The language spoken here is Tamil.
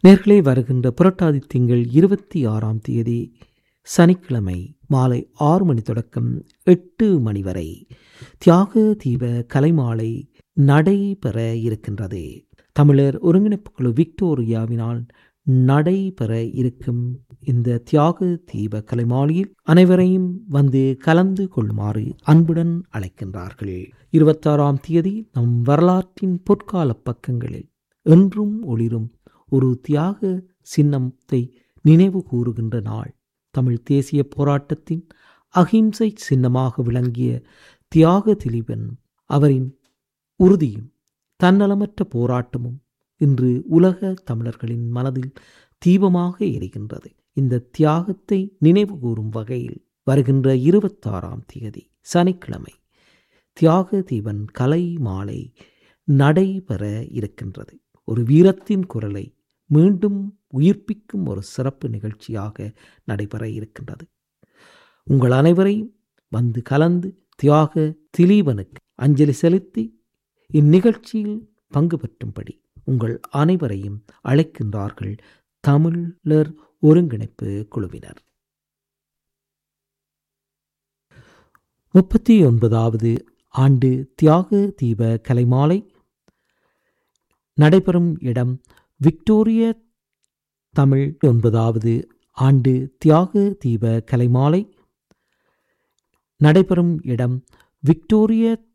நேர்களே வருகின்ற புரட்டாதி திங்கள் இருபத்தி ஆறாம் தேதி சனிக்கிழமை மாலை ஆறு மணி தொடக்கம் எட்டு மணி வரை தியாக தீப கலைமாலை நடைபெற இருக்கின்றது தமிழர் ஒருங்கிணைப்பு குழு விக்டோரியாவினால் நடைபெற இருக்கும் இந்த தியாக தீப கலைமாலையில் அனைவரையும் வந்து கலந்து கொள்ளுமாறு அன்புடன் அழைக்கின்றார்கள் இருபத்தாறாம் தேதி நம் வரலாற்றின் பொற்கால பக்கங்களில் என்றும் ஒளிரும் ஒரு தியாக சின்னத்தை நினைவு கூறுகின்ற நாள் தமிழ் தேசிய போராட்டத்தின் அகிம்சை சின்னமாக விளங்கிய தியாக திலீபன் அவரின் உறுதியும் தன்னலமற்ற போராட்டமும் இன்று உலக தமிழர்களின் மனதில் தீபமாக எரிகின்றது இந்த தியாகத்தை நினைவு கூறும் வகையில் வருகின்ற இருபத்தாறாம் தேதி சனிக்கிழமை தியாக தீபன் கலை மாலை நடைபெற இருக்கின்றது ஒரு வீரத்தின் குரலை மீண்டும் உயிர்ப்பிக்கும் ஒரு சிறப்பு நிகழ்ச்சியாக நடைபெற இருக்கின்றது உங்கள் அனைவரையும் வந்து கலந்து தியாக திலீபனுக்கு அஞ்சலி செலுத்தி இந்நிகழ்ச்சியில் பங்கு பெற்றும்படி உங்கள் அனைவரையும் அழைக்கின்றார்கள் தமிழர் ஒருங்கிணைப்பு குழுவினர் முப்பத்தி ஒன்பதாவது ஆண்டு தியாக தீப கலைமாலை நடைபெறும் இடம் விக்டோரிய தமிழ் ஒன்பதாவது ஆண்டு தியாக தீப கலைமாலை நடைபெறும் இடம் விக்டோரிய